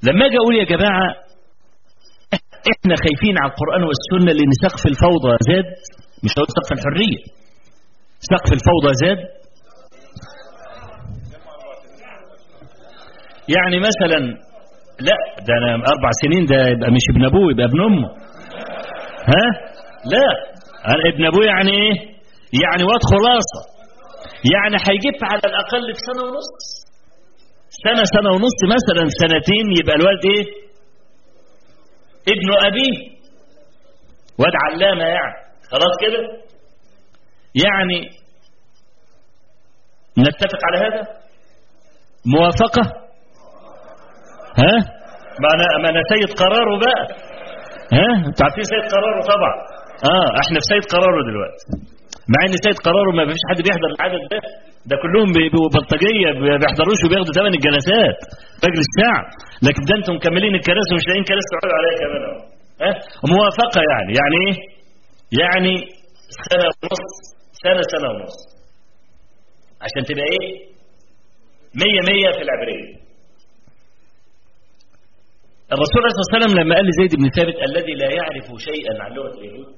لما اجي اقول يا جماعه احنا خايفين على القران والسنه لان سقف الفوضى زاد مش هقول سقف الحريه سقف الفوضى زاد يعني مثلا لا ده انا اربع سنين ده يبقى مش ابن ابوه يبقى ابن امه ها لا أنا ابن ابوه يعني ايه يعني واد خلاصه يعني هيجيب على الاقل في سنه ونص سنه سنه ونص مثلا سنتين يبقى الواد ايه ابن ابيه واد علامه يعني خلاص كده يعني نتفق على هذا موافقه ها ما انا ما انا سيد قراره بقى ها انتوا عارفين سيد قراره طبعا اه احنا في سيد قراره دلوقتي مع ان سيد قراره ما فيش حد بيحضر العدد ده ده كلهم بيبقوا بلطجيه ما بيحضروش وبياخدوا ثمن الجلسات مجلس الشعب لكن ده انتم مكملين الكراسي ومش لاقيين كراسي تقعدوا عليها كمان اهو ها موافقه يعني يعني ايه؟ يعني سنه ونص سنه سنه ونص عشان تبقى ايه؟ 100 100 في العبريه الرسول عليه الصلاه والسلام لما قال لزيد بن ثابت الذي لا يعرف شيئا عن لغه اليهود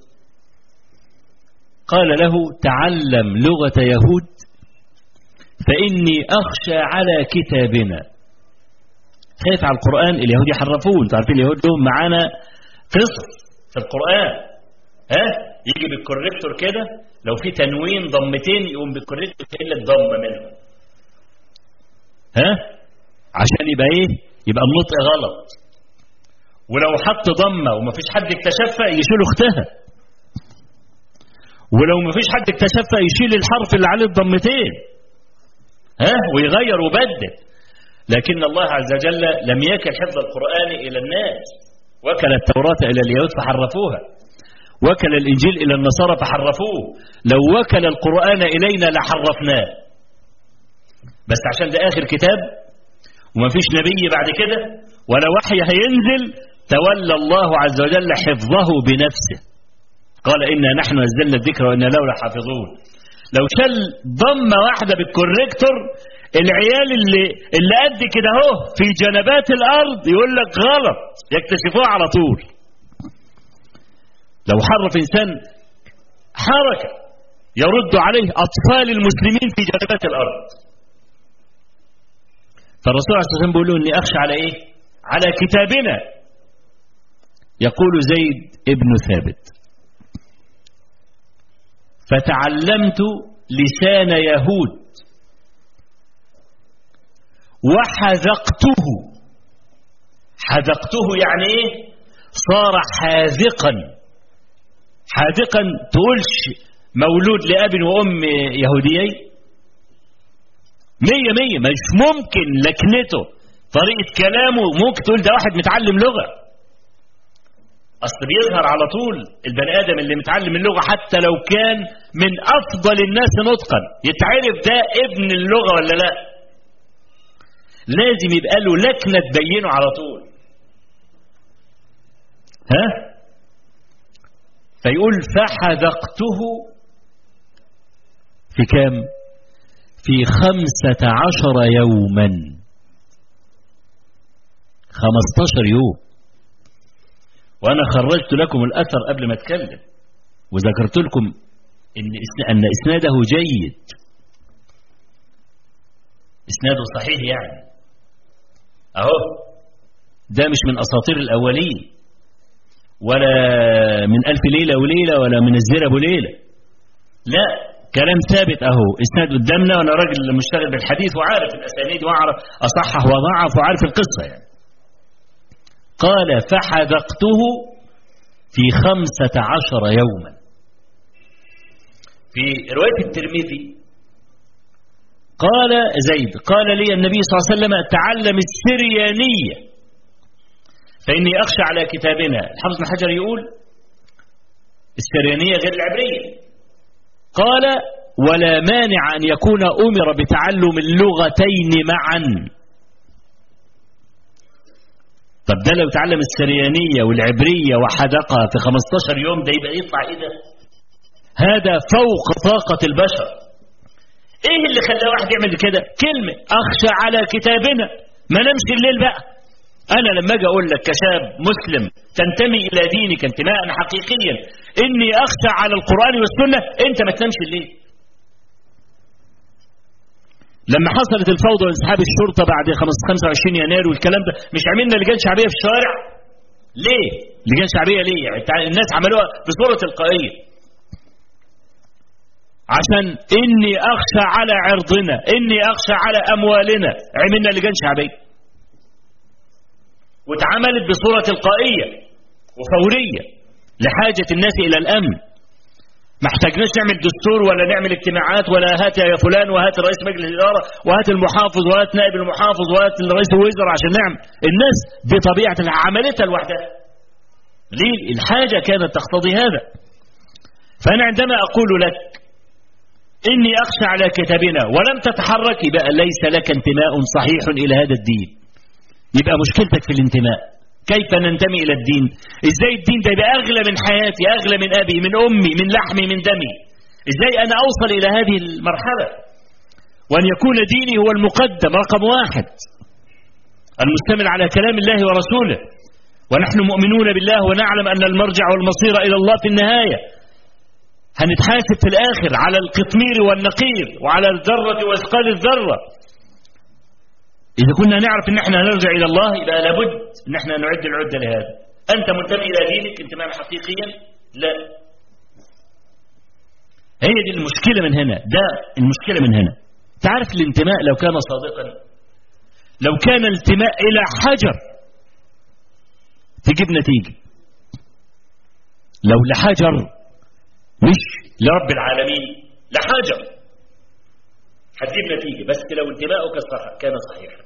قال له تعلم لغه يهود فاني اخشى على كتابنا خايف على القران اليهود يحرفوه انتوا عارفين اليهود لهم معانا قصص في القران ها يجي بالكوريكتور كده لو في تنوين ضمتين يقوم بالكوريكتور يشيل الضمه منهم ها عشان يبقى ايه يبقى النطق غلط ولو حط ضمه ومفيش حد اكتشفها يشيل اختها ولو مفيش حد اكتشفها يشيل الحرف اللي عليه الضمتين ها ويغير ويبدل لكن الله عز وجل لم يكل حفظ القرآن إلى الناس وكل التوراة إلى اليهود فحرفوها وكل الإنجيل إلى النصارى فحرفوه لو وكل القرآن إلينا لحرفناه بس عشان ده آخر كتاب ومفيش نبي بعد كده ولا وحي هينزل تولى الله عز وجل حفظه بنفسه قال إنا نحن نزلنا الذكر وإنا له لحافظون لو شل ضمة واحدة بالكوريكتور العيال اللي اللي قد كده اهو في جنبات الارض يقول لك غلط يكتشفوها على طول لو حرف انسان حركه يرد عليه اطفال المسلمين في جنبات الارض فالرسول عليه الصلاه والسلام بيقول له اني اخشى على ايه؟ على كتابنا يقول زيد ابن ثابت فتعلمت لسان يهود وحذقته حذقته يعني ايه صار حاذقا حاذقا تقولش مولود لأب وأم يهوديين مية مية مش ممكن لكنته طريقة كلامه ممكن تقول ده واحد متعلم لغة أصل بيظهر على طول البني آدم اللي متعلم اللغة حتى لو كان من أفضل الناس نطقا يتعرف ده ابن اللغة ولا لأ لازم يبقى له لكنة تبينه على طول ها فيقول فحذقته في كام في خمسة عشر يوما خمستاشر يوم وأنا خرجت لكم الأثر قبل ما أتكلم وذكرت لكم إن أن إسناده جيد إسناده صحيح يعني اهو ده مش من اساطير الاولين ولا من الف ليله وليله ولا من الزر ابو ليله لا كلام ثابت اهو اسناد قدامنا وانا راجل مشتغل بالحديث وعارف الاسانيد واعرف اصحح وضعف وعارف القصه يعني قال فحذقته في خمسة عشر يوما في رواية الترمذي قال زيد قال لي النبي صلى الله عليه وسلم تعلم السريانية فإني أخشى على كتابنا الحافظ بن حجر يقول السريانية غير العبرية قال ولا مانع أن يكون أمر بتعلم اللغتين معا طب ده لو تعلم السريانية والعبرية وحدقها في 15 يوم ده يبقى يطلع إيه ده هذا فوق طاقة البشر ايه اللي خلى واحد يعمل كده كلمة اخشى على كتابنا ما نمشي الليل بقى أنا لما أجي أقول لك كشاب مسلم تنتمي إلى دينك انتماء حقيقيا إني أخشى على القرآن والسنة أنت ما تنامش الليل لما حصلت الفوضى وانسحاب الشرطة بعد 25 يناير والكلام ده مش عملنا لجان شعبية في الشوارع ليه لجان شعبية ليه يعني الناس عملوها بصورة تلقائية عشان إني أخشى على عرضنا إني أخشى على أموالنا عملنا لجان شعبية واتعملت بصورة تلقائية وفورية لحاجة الناس إلى الأمن ما احتاجناش نعمل دستور ولا نعمل اجتماعات ولا هات يا فلان وهات رئيس مجلس الإدارة وهات المحافظ وهات نائب المحافظ وهات رئيس الوزراء عشان نعمل الناس بطبيعة عملتها لوحدها ليه الحاجة كانت تقتضي هذا فأنا عندما أقول لك إني أخشى على كتابنا ولم تتحرك يبقى ليس لك انتماء صحيح إلى هذا الدين يبقى مشكلتك في الانتماء كيف ننتمي إلى الدين إزاي الدين ده يبقى أغلى من حياتي أغلى من أبي من أمي من لحمي من دمي إزاي أنا أوصل إلى هذه المرحلة وأن يكون ديني هو المقدم رقم واحد المستمر على كلام الله ورسوله ونحن مؤمنون بالله ونعلم أن المرجع والمصير إلى الله في النهاية هنتحاسب في الآخر على القطمير والنقير وعلى الذرة وإثقال الذرة إذا كنا نعرف أن احنا نرجع إلى الله يبقى لابد أن احنا نعد العدة لهذا أنت منتمي إلى دينك انتماء حقيقيا لا هي دي المشكلة من هنا ده المشكلة من هنا تعرف الانتماء لو كان صادقا لو كان الانتماء إلى حجر تجيب نتيجة لو لحجر مش لرب العالمين لحجر هتجيب نتيجة بس لو انتماؤك صح كان صحيحا